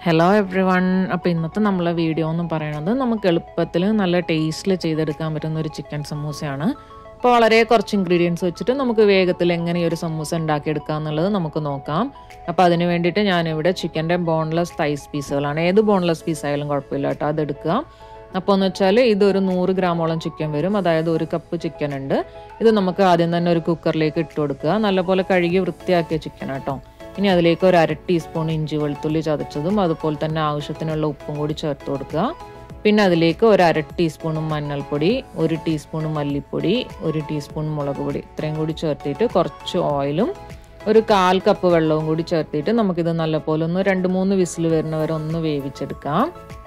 hello every one അപ്പോൾ ഇന്നത്തെ നമ്മളെ വീഡിയോ എന്ന് പറയുന്നത് നമുക്ക് എളുപ്പത്തിൽ നല്ല ടേസ്റ്റിൽ ചെയ്തെടുക്കാൻ പറ്റുന്ന ഒരു ചിക്കൻ സമൂസയാണ് അപ്പോൾ വളരെ കുറച്ച് ഇൻഗ്രീഡിയൻസ് വെച്ചിട്ട് നമുക്ക് വേഗത്തിൽ എങ്ങനെ ഈ ഒരു സമൂസ ഉണ്ടാക്കിയെടുക്കാം എന്നുള്ളത് നമുക്ക് നോക്കാം അപ്പോൾ അതിന് വേണ്ടിയിട്ട് ഞാനിവിടെ ചിക്കൻ്റെ ബോൺലെസ് തൈസ് പീസുകളാണ് ഏത് ബോൺലെസ് പീസ് ആയാലും കുഴപ്പമില്ല കേട്ടോ അതെടുക്കുക അപ്പോൾ എന്ന് വെച്ചാൽ ഇതൊരു നൂറ് ഗ്രാമോളം ചിക്കൻ വരും അതായത് ഒരു കപ്പ് ചിക്കൻ ഉണ്ട് ഇത് നമുക്ക് ആദ്യം തന്നെ ഒരു കുക്കറിലേക്ക് ഇട്ട് കൊടുക്കുക നല്ലപോലെ കഴുകി വൃത്തിയാക്കിയ ചിക്കൻ കേട്ടോ ഇനി അതിലേക്ക് ഒരു അര ടീസ്പൂൺ ഇഞ്ചി വെളുത്തുള്ളി ചതച്ചതും അതുപോലെ തന്നെ ആവശ്യത്തിനുള്ള ഉപ്പും കൂടി ചേർത്ത് കൊടുക്കുക പിന്നെ അതിലേക്ക് ഒരു അര ടീസ്പൂൺ മഞ്ഞൾപ്പൊടി ഒരു ടീസ്പൂൺ മല്ലിപ്പൊടി ഒരു ടീസ്പൂൺ മുളക് പൊടി ഇത്രയും കൂടി ചേർത്തിട്ട് കുറച്ച് ഓയിലും ഒരു കാൽ കപ്പ് വെള്ളവും കൂടി ചേർത്തിട്ട് നമുക്കിത് നല്ലപോലെ ഒന്ന് രണ്ട് മൂന്ന് വിസിൽ വരുന്നവരെ ഒന്ന് വേവിച്ചെടുക്കാം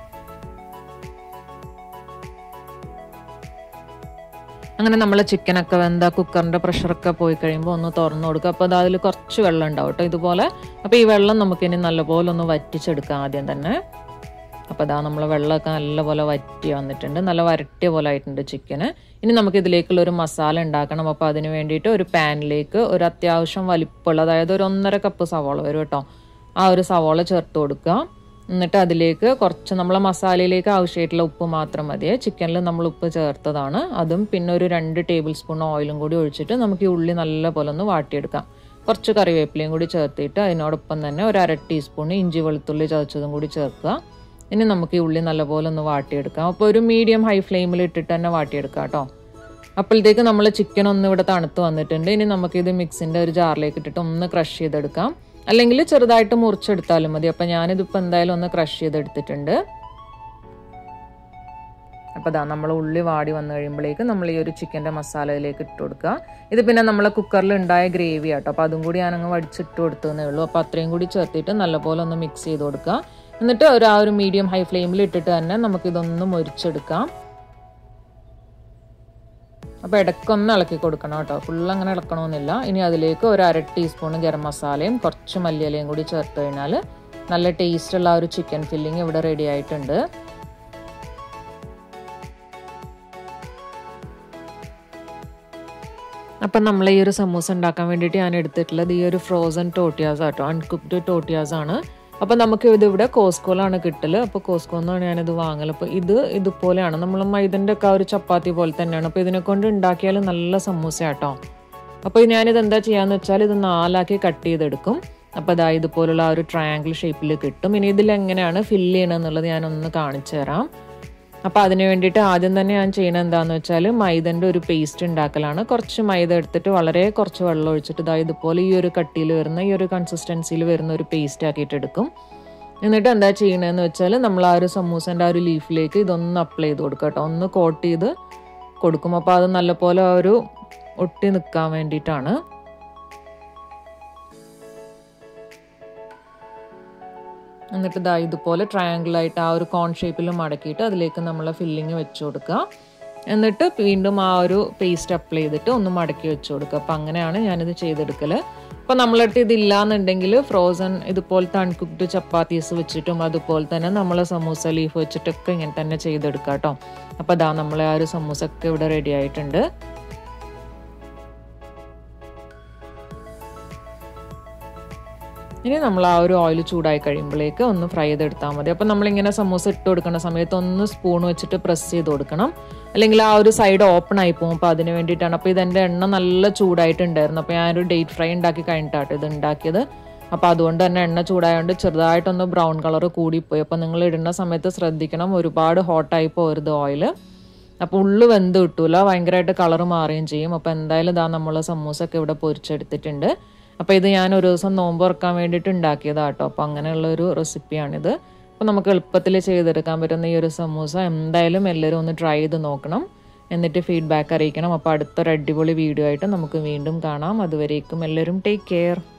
അങ്ങനെ നമ്മൾ ചിക്കനൊക്കെ വെന്താ കുക്കറിൻ്റെ പ്രഷറൊക്കെ പോയി കഴിയുമ്പോൾ ഒന്ന് തുറന്നു കൊടുക്കുക അപ്പോൾ അതിൽ കുറച്ച് വെള്ളം ഉണ്ടാവും കേട്ടോ ഇതുപോലെ അപ്പോൾ ഈ വെള്ളം നമുക്കിനി നല്ലപോലെ ഒന്ന് വറ്റിച്ചെടുക്കാം ആദ്യം തന്നെ അപ്പോൾ അതാ നമ്മൾ വെള്ളമൊക്കെ നല്ലപോലെ വറ്റി വന്നിട്ടുണ്ട് നല്ല വരട്ടിയ പോലെ ആയിട്ടുണ്ട് ചിക്കന് ഇനി നമുക്ക് ഇതിലേക്കുള്ള ഒരു മസാല ഉണ്ടാക്കണം അപ്പോൾ അതിന് വേണ്ടിയിട്ട് ഒരു പാനിലേക്ക് ഒരു അത്യാവശ്യം വലിപ്പമുള്ള അതായത് ഒരു ഒന്നര കപ്പ് സവാള വരും കേട്ടോ ആ ഒരു സവാള ചേർത്ത് കൊടുക്കുക എന്നിട്ട് അതിലേക്ക് കുറച്ച് നമ്മളെ മസാലയിലേക്ക് ആവശ്യമായിട്ടുള്ള ഉപ്പ് മാത്രം മതിയെ ചിക്കനിൽ നമ്മൾ ഉപ്പ് ചേർത്തതാണ് അതും പിന്നെ ഒരു രണ്ട് ടേബിൾ സ്പൂൺ ഓയിലും കൂടി ഒഴിച്ചിട്ട് നമുക്ക് ഈ ഉള്ളി നല്ല പോലെ ഒന്ന് വാട്ടിയെടുക്കാം കുറച്ച് കറിവേപ്പിലയും കൂടി ചേർത്തിട്ട് അതിനോടൊപ്പം തന്നെ ഒരു അര ടീസ്പൂൺ ഇഞ്ചി വെളുത്തുള്ളി ചതച്ചതും കൂടി ചേർക്കുക ഇനി നമുക്ക് ഈ ഉള്ളി നല്ലപോലെ ഒന്ന് വാട്ടിയെടുക്കാം അപ്പോൾ ഒരു മീഡിയം ഹൈ ഫ്ലെയിമിൽ ഇട്ടിട്ട് തന്നെ വാട്ടിയെടുക്കാം കേട്ടോ അപ്പോഴത്തേക്ക് നമ്മൾ ചിക്കൻ ഒന്ന് ഇവിടെ തണുത്ത് വന്നിട്ടുണ്ട് ഇനി നമുക്കിത് മിക്സിൻ്റെ ഒരു ജാറിലേക്ക് ഇട്ടിട്ട് ഒന്ന് ക്രഷ് ചെയ്തെടുക്കാം അല്ലെങ്കിൽ ചെറുതായിട്ട് മുറിച്ചെടുത്താലും മതി അപ്പം ഞാനിതിപ്പോൾ എന്തായാലും ഒന്ന് ക്രഷ് ചെയ്തെടുത്തിട്ടുണ്ട് അപ്പോൾ അതാ നമ്മൾ ഉള്ളി വാടി വന്നു കഴിയുമ്പോഴേക്ക് നമ്മൾ ഈ ഒരു ചിക്കൻ്റെ മസാലയിലേക്ക് ഇട്ട് കൊടുക്കുക ഇത് പിന്നെ നമ്മളെ കുക്കറിൽ ഉണ്ടായ ഗ്രേവി ആട്ടോ അപ്പോൾ അതും കൂടി ഞാനങ്ങ് വടിച്ചിട്ട് കൊടുത്തതേ ഉള്ളൂ അപ്പോൾ അത്രയും കൂടി ചേർത്തിട്ട് നല്ലപോലെ ഒന്ന് മിക്സ് ചെയ്ത് കൊടുക്കുക എന്നിട്ട് ഒരു ആ ഒരു മീഡിയം ഹൈ ഫ്ലെയിമിൽ ഇട്ടിട്ട് തന്നെ നമുക്കിതൊന്ന് മൊരിച്ചെടുക്കാം അപ്പോൾ ഇടയ്ക്കൊന്ന് ഇളക്കി കൊടുക്കണം കേട്ടോ ഫുൾ അങ്ങനെ ഇളക്കണമെന്നില്ല ഇനി അതിലേക്ക് ഒരു അര ടീസ്പൂൺ ഗരം മസാലയും കുറച്ച് മല്ലിയിലയും കൂടി ചേർത്ത് കഴിഞ്ഞാൽ നല്ല ടേസ്റ്റുള്ള ആ ഒരു ചിക്കൻ ഫില്ലിങ് ഇവിടെ റെഡി ആയിട്ടുണ്ട് അപ്പം നമ്മൾ ഈ ഒരു സമൂസ ഉണ്ടാക്കാൻ വേണ്ടിയിട്ട് ഞാൻ എടുത്തിട്ടുള്ളത് ഈ ഒരു ഫ്രോസൺ ടോട്ടിയാസ് ആട്ടോ അൺകുക്ക്ഡ് ടോട്ടിയാസ് ആണ് അപ്പം നമുക്ക് ഇത് ഇവിടെ കോസ്കോയിലാണ് കിട്ടല് അപ്പോൾ കോസ്കോന്നാണ് ഞാനിത് വാങ്ങൽ അപ്പോൾ ഇത് ഇതുപോലെയാണ് നമ്മൾ മൈദൻ്റെ ഒക്കെ ഒരു ചപ്പാത്തി പോലെ തന്നെയാണ് അപ്പോൾ ഇതിനെ കൊണ്ട് ഉണ്ടാക്കിയാൽ നല്ല സമൂസ ആട്ടോ അപ്പോൾ ഞാനിത് എന്താ ചെയ്യാന്ന് വെച്ചാൽ ഇത് നാലാക്കി കട്ട് ചെയ്തെടുക്കും അപ്പോൾ അതാ ഇതുപോലുള്ള ആ ഒരു ട്രയാങ്കിൾ ഷേപ്പിൽ കിട്ടും ഇനി ഇതിൽ എങ്ങനെയാണ് ഫില്ല് ചെയ്യണമെന്നുള്ളത് ഞാനൊന്ന് കാണിച്ചു തരാം അപ്പോൾ അതിന് വേണ്ടിയിട്ട് ആദ്യം തന്നെ ഞാൻ ചെയ്യുന്നത് എന്താണെന്ന് വെച്ചാൽ മൈദൻ്റെ ഒരു പേസ്റ്റ് ഉണ്ടാക്കലാണ് കുറച്ച് മൈദ എടുത്തിട്ട് വളരെ കുറച്ച് വെള്ളം ഒഴിച്ചിട്ട് ഇതാ ഇതുപോലെ ഈ ഒരു കട്ടിയിൽ വരുന്ന ഈ ഒരു കൺസിസ്റ്റൻസിയിൽ വരുന്ന ഒരു പേസ്റ്റ് ആക്കിയിട്ട് എടുക്കും എന്നിട്ട് എന്താ ചെയ്യണതെന്ന് വെച്ചാൽ നമ്മൾ ആ ഒരു സമൂസൻ്റെ ആ ഒരു ലീഫിലേക്ക് ഇതൊന്ന് അപ്ലൈ ചെയ്ത് കൊടുക്കുക കേട്ടോ ഒന്ന് കോട്ട് ചെയ്ത് കൊടുക്കും അപ്പോൾ അത് നല്ലപോലെ ആ ഒരു ഒട്ടി നിൽക്കാൻ വേണ്ടിയിട്ടാണ് എന്നിട്ട് ഇതാ ഇതുപോലെ ട്രയാങ്കിളായിട്ട് ആ ഒരു കോൺ ഷേപ്പിൽ മടക്കിയിട്ട് അതിലേക്ക് നമ്മൾ ഫില്ലിങ് വെച്ച് കൊടുക്കുക എന്നിട്ട് വീണ്ടും ആ ഒരു പേസ്റ്റ് അപ്ലൈ ചെയ്തിട്ട് ഒന്ന് മടക്കി വെച്ച് കൊടുക്കുക അപ്പം അങ്ങനെയാണ് ഞാനിത് ചെയ്തെടുക്കൽ അപ്പോൾ നമ്മളടുത്ത് ഇതില്ലാന്നുണ്ടെങ്കിൽ ഫ്രോസൺ ഇതുപോലത്തെ അൺകുക്ക്ഡ് ചപ്പാത്തീസ് വെച്ചിട്ടും അതുപോലെ തന്നെ നമ്മൾ സമൂസ ലീഫ് വെച്ചിട്ടൊക്കെ ഇങ്ങനെ തന്നെ ചെയ്തെടുക്കാം കേട്ടോ അപ്പോൾ അതാ നമ്മളെ ആ ഒരു സമൂസ ഒക്കെ ഇവിടെ റെഡി ആയിട്ടുണ്ട് ഇനി നമ്മൾ ആ ഒരു ഓയിൽ ചൂടായി കഴിയുമ്പോഴേക്ക് ഒന്ന് ഫ്രൈ ചെയ്തെടുത്താൽ മതി അപ്പോൾ നമ്മളിങ്ങനെ സമൂസ ഇട്ട് കൊടുക്കുന്ന സമയത്ത് ഒന്ന് സ്പൂൺ വെച്ചിട്ട് പ്രസ് ചെയ്ത് കൊടുക്കണം അല്ലെങ്കിൽ ആ ഒരു സൈഡ് ഓപ്പൺ ആയി പോകും അപ്പോൾ അതിന് വേണ്ടിയിട്ടാണ് അപ്പോൾ ഇതെൻ്റെ എണ്ണ നല്ല ചൂടായിട്ടുണ്ടായിരുന്നു അപ്പോൾ ഞാനൊരു ഡേറ്റ് ഫ്രൈ ഉണ്ടാക്കി കഴിഞ്ഞിട്ടാട്ടോ ഇത് ഉണ്ടാക്കിയത് അപ്പോൾ അതുകൊണ്ട് തന്നെ എണ്ണ ചൂടായതുകൊണ്ട് ചെറുതായിട്ടൊന്ന് ബ്രൗൺ കളർ കൂടിപ്പോയി അപ്പോൾ നിങ്ങൾ ഇടുന്ന സമയത്ത് ശ്രദ്ധിക്കണം ഒരുപാട് ഹോട്ടായി പോകരുത് ഓയിൽ അപ്പോൾ ഉള്ളു വെന്ത് കിട്ടൂല ഭയങ്കരമായിട്ട് കളർ മാറുകയും ചെയ്യും അപ്പോൾ എന്തായാലും ഇതാ നമ്മൾ സമൂസൊക്കെ ഇവിടെ പൊരിച്ചെടുത്തിട്ടുണ്ട് അപ്പോൾ ഇത് ഞാൻ ഒരു ദിവസം നോമ്പ് തുറക്കാൻ വേണ്ടിയിട്ട് ഉണ്ടാക്കിയതാണ് കേട്ടോ അപ്പോൾ അങ്ങനെയുള്ള ഒരു റെസിപ്പിയാണിത് അപ്പോൾ നമുക്ക് എളുപ്പത്തിൽ ചെയ്തെടുക്കാൻ പറ്റുന്ന ഈ ഒരു സമൂസ എന്തായാലും എല്ലാവരും ഒന്ന് ട്രൈ ചെയ്ത് നോക്കണം എന്നിട്ട് ഫീഡ്ബാക്ക് അറിയിക്കണം അപ്പോൾ അടുത്തൊരു അടിപൊളി വീഡിയോ ആയിട്ട് നമുക്ക് വീണ്ടും കാണാം അതുവരേക്കും എല്ലാവരും ടേക്ക് കെയർ